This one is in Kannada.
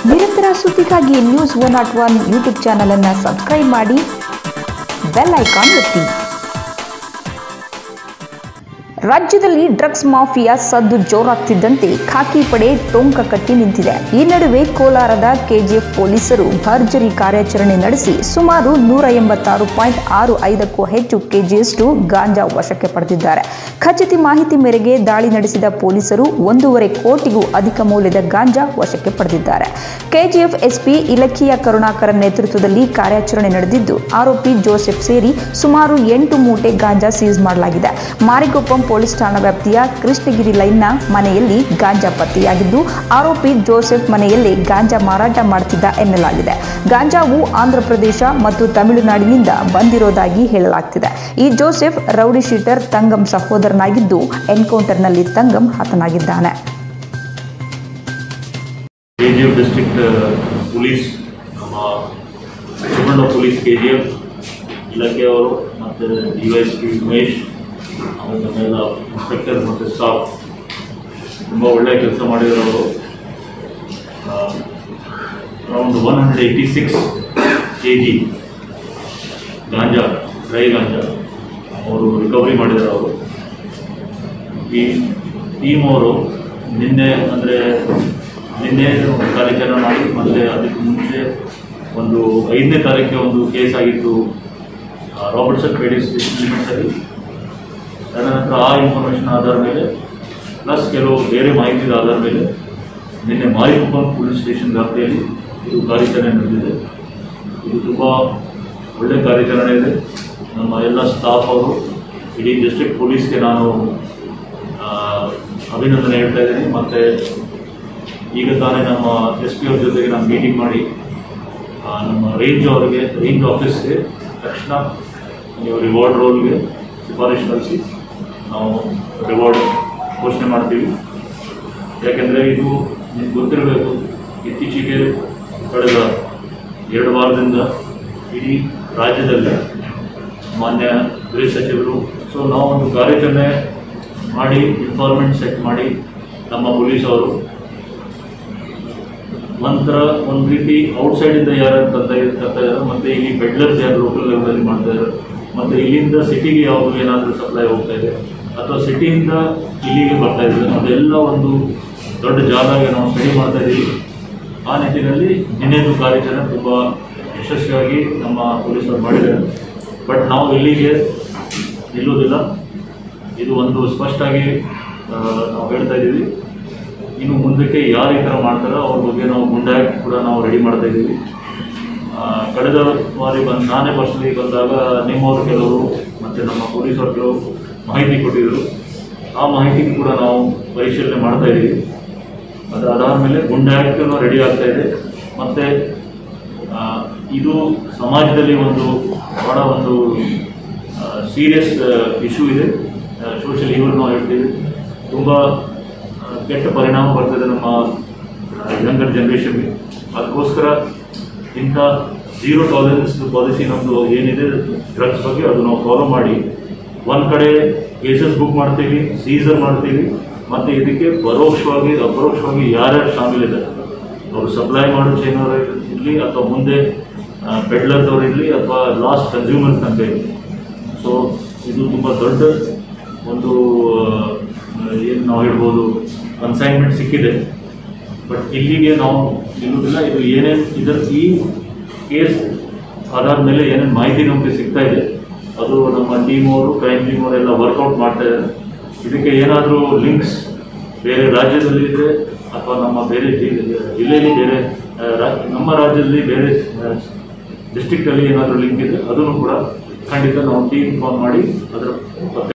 ನಿರಂತರ ಸುದ್ದಿಗಾಗಿ news one naught one YouTube ಚಾನಲನ್ನು ಸಬ್ಸ್ಕ್ರೈಬ್ ಮಾಡಿ ಬೆಲ್ ಐಕಾನ್ ಒತ್ತಿ ರಾಜ್ಯದಲ್ಲಿ ಡ್ರಗ್ಸ್ ಮಾಫಿಯಾ ಸದ್ದು ಜೋರಾಗ್ತಿದ್ದಂತೆ ಖಾಕಿ ಪಡೆ ಟೊಂಕ ಕಟ್ಟಿ ನಿಂತಿದೆ ಈ ನಡುವೆ ಕೋಲಾರದ ಕೆಜಿಎಫ್ ಪೊಲೀಸರು ಭರ್ಜರಿ ಕಾರ್ಯಾಚರಣೆ ನಡೆಸಿ ಸುಮಾರು ನೂರ ಎಂಬತ್ತಾರು ಪಾಯಿಂಟ್ ಆರು ಐದಕ್ಕೂ ಹೆಚ್ಚು ಕೆಜಿಯಷ್ಟು ಗಾಂಜಾ ವಶಕ್ಕೆ ಪಡೆದಿದ್ದಾರೆ ಖಚಿತ ಮಾಹಿತಿ ಮೇರೆಗೆ ದಾಳಿ ನಡೆಸಿದ ಪೊಲೀಸರು ಒಂದೂವರೆ ಕೋಟಿಗೂ ಅಧಿಕ ಮೌಲ್ಯದ ಗಾಂಜಾ ವಶಕ್ಕೆ ಪಡೆದಿದ್ದಾರೆ ಕೆಜಿಎಫ್ ಎಸ್ಪಿ ಇಲಖಿಯ ಕರುಣಾಕರ ನೇತೃತ್ವದಲ್ಲಿ ಕಾರ್ಯಾಚರಣೆ ನಡೆದಿದ್ದು ಆರೋಪಿ ಜೋಸೆಫ್ ಸೇರಿ ಸುಮಾರು ಎಂಟು ಮೂಟೆ ಗಾಂಜಾ ಸೀಸ್ ಮಾಡಲಾಗಿದೆ ಮಾರಿಗೊಪ್ಪಂ ಪೊಲೀಸ್ ಠಾಣಾ ವ್ಯಾಪ್ತಿಯ ಕೃಷ್ಣಗಿರಿ ಲೈನ್ನ ಮನೆಯಲ್ಲಿ ಗಾಂಜಾ ಪತ್ತೆಯಾಗಿದ್ದು ಆರೋಪಿ ಜೋಸೆಫ್ ಮನೆಯಲ್ಲಿ ಗಾಂಜಾ ಮಾರಾಟ ಮಾಡುತ್ತಿದ್ದ ಎನ್ನಲಾಗಿದೆ ಗಾಂಜಾವು ಆಂಧ್ರಪ್ರದೇಶ ಮತ್ತು ತಮಿಳುನಾಡಿನಿಂದ ಬಂದಿರೋದಾಗಿ ಹೇಳಲಾಗ್ತಿದೆ ಈ ಜೋಸೆಫ್ ರೌಡಿ ಶೀಟರ್ ತಂಗಂ ಸಹೋದರನಾಗಿದ್ದು ಎನ್ಕೌಂಟರ್ನಲ್ಲಿ ತಂಗಂ ಹತನಾಗಿದ್ದಾನೆ K G F district police ನಮ್ಮ Suvarna police K G F ಇಲಾಖೆಯವರು ಮತ್ತು D Y S P Umesh ಆಮೇಲೆ ನಮ್ಮೆಲ್ಲ ಇನ್ಸ್ಪೆಕ್ಟರ್ ಮತ್ತು ಸ್ಟಾಫ್ ತುಂಬ ಒಳ್ಳೆಯ ಕೆಲಸ ಮಾಡಿರೋರು around one hundred eighty six K G ganja dry ganja ಅವರು ರಿಕವರಿ ಮಾಡಿದ್ದಾರೆ ಅವರು ಈ ಟೀಮ್ ಅವರು ನಿನ್ನೆ ಅಂದರೆ ನಿನ್ನೆ ಕಾರ್ಯಾಚರಣೆ ಮಾಡಿ ಮತ್ತು ಅದಕ್ಕೆ ಮುಂಚೆ ಒಂದು ಐದನೇ ತಾರೀಕಿಗೆ ಒಂದು ಕೇಸ್ ಆಗಿತ್ತು ಆ, ರಾಬರ್ಟ್ಸನ್ ಪೇಡಿ ಸ್ಟೇಷನ್ ಲಿಮಿಟ್ಸಲ್ಲಿ ತದನಂತರ ಆ ಇನ್ಫಾರ್ಮೇಷನ್ ಆಧಾರ ಮೇಲೆ ಪ್ಲಸ್ ಕೆಲವು ಬೇರೆ ಮಾಹಿತಿಯ ಆಧಾರ ಮೇಲೆ ನಿನ್ನೆ ಮಾರಿಕೊಪ್ಪಂ ಪೊಲೀಸ್ ಸ್ಟೇಷನ್ ವ್ಯಾಪ್ತಿಯಲ್ಲಿ ಇದು ಕಾರ್ಯಾಚರಣೆ ನಡೆದಿದೆ ಇದು ತುಂಬ ಒಳ್ಳೆ ಕಾರ್ಯಾಚರಣೆ ಇದೆ ನಮ್ಮ ಎಲ್ಲ ಸ್ಟಾಫ್ ಅವರು ಇಡೀ ಡಿಸ್ಟ್ರಿಕ್ಟ್ ಪೊಲೀಸ್ಗೆ ನಾನು ಆ, ಅಭಿನಂದನೆ ಹೇಳ್ತಾ ಇದ್ದೀನಿ ಮತ್ತು ಈಗ ತಾನೇ ನಮ್ಮ ಎಸ್ ಪಿ ಅವ್ರ ಜೊತೆಗೆ ನಾನು ಮೀಟಿಂಗ್ ಮಾಡಿ ಆ, ನಮ್ಮ ರೇಂಜ್ ಅವರಿಗೆ ರೇಂಜ್ ಆಫೀಸ್ಗೆ ತಕ್ಷಣ ನೀವು ರಿವಾರ್ಡ್ ರೋಲ್ಗೆ ಶಿಫಾರಸು ಕಳಿಸಿ ನಾವು ರಿವಾರ್ಡ್ ಘೋಷಣೆ ಮಾಡ್ತೀವಿ ಯಾಕೆಂದರೆ ಇದು ನಿಮ್ಗೆ ಗೊತ್ತಿರಬೇಕು ಇತ್ತೀಚೆಗೆ ಕಳೆದ ಎರಡು ವಾರದಿಂದ ಇಡೀ ರಾಜ್ಯದಲ್ಲಿ ಮಾನ್ಯ ಗೃಹ ಸಚಿವರು ಸೊ ನಾವು ಒಂದು ಕಾರ್ಯಾಚರಣೆ ಮಾಡಿ ಇನ್ಫಾರ್ಮೆಂಟ್ ಸೆಟ್ ಮಾಡಿ ನಮ್ಮ ಪೊಲೀಸ್ ಅವರು ನಂತರ ಒಂದು ರೀತಿ ಔಟ್ಸೈಡಿಂದ ಯಾರು ತಂದ ತರ್ತಾ ಇದ್ದಾರೆ ಮತ್ತು ಇಲ್ಲಿ ಬೆಡ್ಲರ್ಸ್ ಯಾರು ಲೋಕಲ್ ಲೆವೆಲಲ್ಲಿ ಮಾಡ್ತಾ ಇದ್ದಾರೆ ಮತ್ತು ಇಲ್ಲಿಂದ ಸಿಟಿಗೆ ಯಾವುದು ಏನಾದರೂ ಸಪ್ಲೈ ಹೋಗ್ತಾ ಇದೆ ಅಥವಾ ಸಿಟಿಯಿಂದ ಇಲ್ಲಿಗೆ ಬರ್ತಾ ಇದೆ ಅದೆಲ್ಲ ಒಂದು ದೊಡ್ಡ ಜಾಲಾಗಿ ನಾವು ಸ್ಟಡಿ ಮಾಡ್ತಾ ಇದ್ದೀವಿ ಆ ನಿಟ್ಟಿನಲ್ಲಿ ನಿನ್ನೆದು ಕಾರ್ಯಾಚರಣೆ ತುಂಬ ಯಶಸ್ವಿಯಾಗಿ ನಮ್ಮ ಪೊಲೀಸರು ಮಾಡಿದ್ದಾರೆ ಬಟ್ ನಾವು ಇಲ್ಲಿಗೆ ನಿಲ್ಲೋದಿಲ್ಲ ಇದು ಒಂದು ಸ್ಪಷ್ಟವಾಗಿ ಆ, ನಾವು ಹೇಳ್ತಾ ಇದ್ದೀವಿ ಇನ್ನು ಮುಂದಕ್ಕೆ ಯಾರು ಈ ಥರ ಮಾಡ್ತಾರೋ ಅವ್ರ ಬಗ್ಗೆ ನಾವು ಗುಂಡಾಗಿ ಕೂಡ ನಾವು ರೆಡಿ ಮಾಡ್ತಾ ಇದ್ದೀವಿ ಆ, ಕಳೆದ ಬಾರಿ ಬಂದು ನಾನೇ ಪರ್ಸನಲಿ ಬಂದಾಗ ನಿಮ್ಮವರು ಕೆಲವರು ಮತ್ತು ನಮ್ಮ ಪೊಲೀಸರು ಕೆಲವು ಮಾಹಿತಿ ಕೊಟ್ಟಿದ್ದರು ಆ ಮಾಹಿತಿ ಕೂಡ ನಾವು ಪರಿಶೀಲನೆ ಮಾಡ್ತಾ ಇದ್ದೀವಿ ಅದು ಅದಾದ ಮೇಲೆ ಗುಂಡಾಕ್ಟನ್ನು ರೆಡಿ ಆಗ್ತಾ ಇದೆ ಮತ್ತು ಇದು ಸಮಾಜದಲ್ಲಿ ಒಂದು ಬಹಳ ಒಂದು ಸೀರಿಯಸ್ ಇಶ್ಯೂ ಇದೆ ಸೋಷಿಯಲ್ ಈವಲ್ ನಾವು ಹೇಳ್ತೀವಿ ತುಂಬ ಆ, ಕೆಟ್ಟ ಪರಿಣಾಮ ಬರ್ತದೆ ನಮ್ಮ ಯಂಗರ್ ಜನ್ರೇಷನ್ಗೆ ಅದಕ್ಕೋಸ್ಕರ ಇಂಥ ಝೀರೋ ಟಾಲರೆನ್ಸ್ ಪಾಲಿಸಿ ನಮ್ಮದು ಏನಿದೆ ಡ್ರಗ್ಸ್ ಬಗ್ಗೆ ಅದು ನಾವು ಫಾಲೋ ಮಾಡಿ ಒಂದು ಕಡೆ ಕೇಸಸ್ ಬುಕ್ ಮಾಡ್ತೀವಿ ಸೀಸರ್ ಮಾಡ್ತೀವಿ ಮತ್ತು ಇದಕ್ಕೆ ಪರೋಕ್ಷವಾಗಿ ಅಪರೋಕ್ಷವಾಗಿ ಯಾರ್ಯಾರು ಶಾಮೀಲಿದ್ದಾರೆ ಅವರು ಸಪ್ಲೈ ಮಾಡೋ ಚೈನವರು ಇರಲಿ ಅಥವಾ ಮುಂದೆ ಪೆಡ್ಲರ್ಸ್ ಅವರು ಇರಲಿ ಅಥವಾ ಲಾಸ್ಟ್ ಕನ್ಸ್ಯೂಮರ್ಸ್ ತನಕ ಇರಲಿ ಸೊ ಇದು ತುಂಬ ದೊಡ್ಡ ಒಂದು ಏನು ನಾವು ಹೇಳ್ಬೋದು ಕನ್ಸೈನ್ಮೆಂಟ್ ಸಿಕ್ಕಿದೆ ಬಟ್ ಇಲ್ಲಿಗೆ ನಾವು ನಿಲ್ಲುವುದಿಲ್ಲ ಇದು ಏನೇನು ಇದರ ಈ ಕೇಸ್ ಆಧಾರದ ಮೇಲೆ ಏನೇನು ಮಾಹಿತಿ ನಮಗೆ ಸಿಗ್ತಾ ಇದೆ ಅದು ನಮ್ಮ ಟೀಮ್ ಅವರು ಕ್ರೈಮ್ ಟೀಮ್ ಅವರೆಲ್ಲ ವರ್ಕೌಟ್ ಮಾಡ್ತಾ ಇದ್ದಾರೆ ಇದಕ್ಕೆ ಏನಾದರೂ ಲಿಂಕ್ಸ್ ಬೇರೆ ರಾಜ್ಯದಲ್ಲಿ ಇದೆ ಅಥವಾ ನಮ್ಮ ಬೇರೆ ಜಿ- ಜಿಲ್ಲೆಯಲ್ಲಿ ಬೇರೆ ಆ, ರಾ- ನಮ್ಮ ರಾಜ್ಯದಲ್ಲಿ ಬೇರೆ ಡಿಸ್ಟ್ರಿಕ್ಟಲ್ಲಿ ಏನಾದರೂ ಲಿಂಕ್ ಇದೆ ಅದನ್ನು ಕೂಡ ಖಂಡಿತ ನಾವು ಟೀಮ್ ಫಾರ್ಮ್ ಮಾಡಿ ಅದರ